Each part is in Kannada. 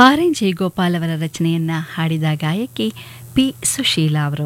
ಆರ್ ಎನ್ ಜಯಗೋಪಾಲ್ ಅವರ ರಚನೆಯನ್ನ ಹಾಡಿದ ಗಾಯಕಿ ಪಿ ಸುಶೀಲಾ ಅವರು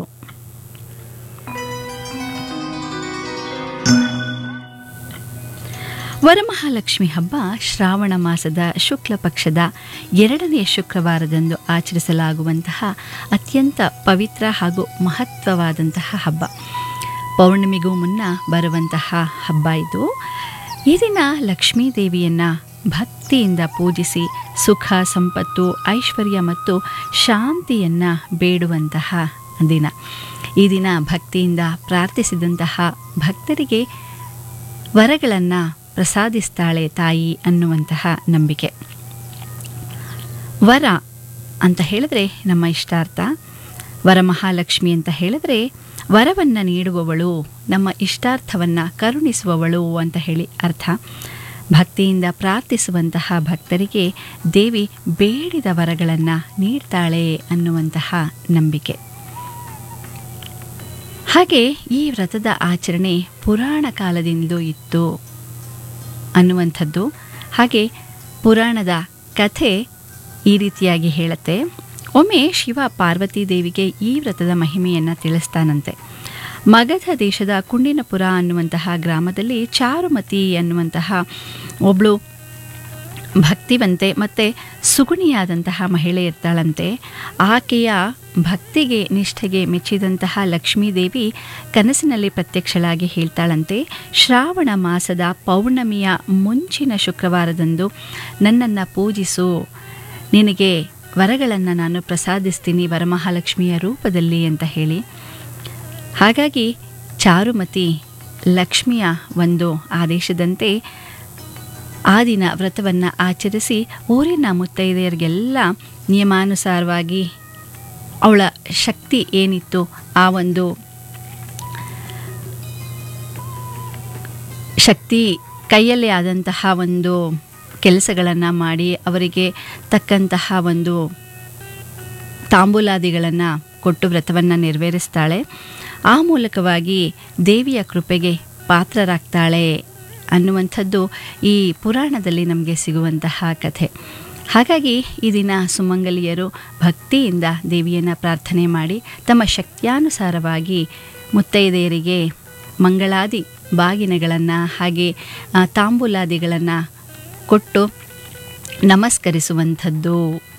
ವರಮಹಾಲಕ್ಷ್ಮಿ ಹಬ್ಬ ಶ್ರಾವಣ ಮಾಸದ ಶುಕ್ಲ ಪಕ್ಷದ ಎರಡನೆಯ ಶುಕ್ರವಾರದಂದು ಆಚರಿಸಲಾಗುವಂತಹ ಅತ್ಯಂತ ಪವಿತ್ರ ಹಾಗೂ ಮಹತ್ವವಾದಂತಹ ಹಬ್ಬ ಪೌರ್ಣಿಮೆಗೂ ಮುನ್ನ ಬರುವಂತಹ ಹಬ್ಬ ಇದು ಈ ದಿನ ಲಕ್ಷ್ಮೀ ದೇವಿಯನ್ನ ಭಕ್ತಿಯಿಂದ ಪೂಜಿಸಿ ಸುಖ ಸಂಪತ್ತು ಐಶ್ವರ್ಯ ಮತ್ತು ಶಾಂತಿಯನ್ನ ಬೇಡುವಂತಹ ದಿನ ಈ ದಿನ ಭಕ್ತಿಯಿಂದ ಪ್ರಾರ್ಥಿಸಿದಂತಹ ಭಕ್ತರಿಗೆ ವರಗಳನ್ನು ಪ್ರಸಾದಿಸ್ತಾಳೆ ತಾಯಿ ಅನ್ನುವಂತಹ ನಂಬಿಕೆ ವರ ಅಂತ ಹೇಳಿದ್ರೆ ನಮ್ಮ ಇಷ್ಟಾರ್ಥ ವರಮಹಾಲಕ್ಷ್ಮಿ ಅಂತ ಹೇಳಿದ್ರೆ ವರವನ್ನು ನೀಡುವವಳು ನಮ್ಮ ಇಷ್ಟಾರ್ಥವನ್ನು ಕರುಣಿಸುವವಳು ಅಂತ ಹೇಳಿ ಅರ್ಥ ಭಕ್ತಿಯಿಂದ ಪ್ರಾರ್ಥಿಸುವಂತಹ ಭಕ್ತರಿಗೆ ದೇವಿ ಬೇಡಿದ ವರಗಳನ್ನು ನೀಡ್ತಾಳೆ ಅನ್ನುವಂತಹ ನಂಬಿಕೆ ಹಾಗೆ ಈ ವ್ರತದ ಆಚರಣೆ ಪುರಾಣ ಕಾಲದಿಂದಲೂ ಇತ್ತು ಅನ್ನುವಂಥದ್ದು ಹಾಗೆ ಪುರಾಣದ ಕಥೆ ಈ ರೀತಿಯಾಗಿ ಹೇಳುತ್ತೆ ಒಮ್ಮೆ ಶಿವ ಪಾರ್ವತಿ ದೇವಿಗೆ ಈ ವ್ರತದ ಮಹಿಮೆಯನ್ನು ತಿಳಿಸ್ತಾನಂತೆ ಮಗಧ ದೇಶದ ಕುಂಡಿನಪುರ ಅನ್ನುವಂತಹ ಗ್ರಾಮದಲ್ಲಿ ಚಾರುಮತಿ ಅನ್ನುವಂತಹ ಒಬ್ಬಳು ಭಕ್ತಿವಂತೆ ಮತ್ತು ಸುಗುಣಿಯಾದಂತಹ ಮಹಿಳೆ ಇರ್ತಾಳಂತೆ ಆಕೆಯ ಭಕ್ತಿಗೆ ನಿಷ್ಠೆಗೆ ಮೆಚ್ಚಿದಂತಹ ಲಕ್ಷ್ಮೀದೇವಿ ಕನಸಿನಲ್ಲಿ ಪ್ರತ್ಯಕ್ಷಳಾಗಿ ಹೇಳ್ತಾಳಂತೆ ಶ್ರಾವಣ ಮಾಸದ ಪೌರ್ಣಮಿಯ ಮುಂಚಿನ ಶುಕ್ರವಾರದಂದು ನನ್ನನ್ನು ಪೂಜಿಸು ನಿನಗೆ ವರಗಳನ್ನು ನಾನು ಪ್ರಸಾದಿಸ್ತೀನಿ ವರಮಹಾಲಕ್ಷ್ಮಿಯ ರೂಪದಲ್ಲಿ ಅಂತ ಹೇಳಿ ಹಾಗಾಗಿ ಚಾರುಮತಿ ಲಕ್ಷ್ಮಿಯ ಒಂದು ಆದೇಶದಂತೆ ಆ ದಿನ ವ್ರತವನ್ನು ಆಚರಿಸಿ ಊರಿನ ಮುತ್ತೈದೆಯರಿಗೆಲ್ಲ ನಿಯಮಾನುಸಾರವಾಗಿ ಅವಳ ಶಕ್ತಿ ಏನಿತ್ತು ಆ ಒಂದು ಶಕ್ತಿ ಕೈಯಲ್ಲೇ ಆದಂತಹ ಒಂದು ಕೆಲಸಗಳನ್ನು ಮಾಡಿ ಅವರಿಗೆ ತಕ್ಕಂತಹ ಒಂದು ತಾಂಬೂಲಾದಿಗಳನ್ನು ಕೊಟ್ಟು ವ್ರತವನ್ನು ನೆರವೇರಿಸ್ತಾಳೆ ಆ ಮೂಲಕವಾಗಿ ದೇವಿಯ ಕೃಪೆಗೆ ಪಾತ್ರರಾಗ್ತಾಳೆ ಅನ್ನುವಂಥದ್ದು ಈ ಪುರಾಣದಲ್ಲಿ ನಮಗೆ ಸಿಗುವಂತಹ ಕಥೆ ಹಾಗಾಗಿ ಈ ದಿನ ಸುಮಂಗಲಿಯರು ಭಕ್ತಿಯಿಂದ ದೇವಿಯನ್ನು ಪ್ರಾರ್ಥನೆ ಮಾಡಿ ತಮ್ಮ ಶಕ್ತ್ಯಾನುಸಾರವಾಗಿ ಮುತ್ತೈದೆಯರಿಗೆ ಮಂಗಳಾದಿ ಬಾಗಿನಗಳನ್ನು ಹಾಗೆ ತಾಂಬೂಲಾದಿಗಳನ್ನು ಕೊಟ್ಟು ನಮಸ್ಕರಿಸುವಂಥದ್ದು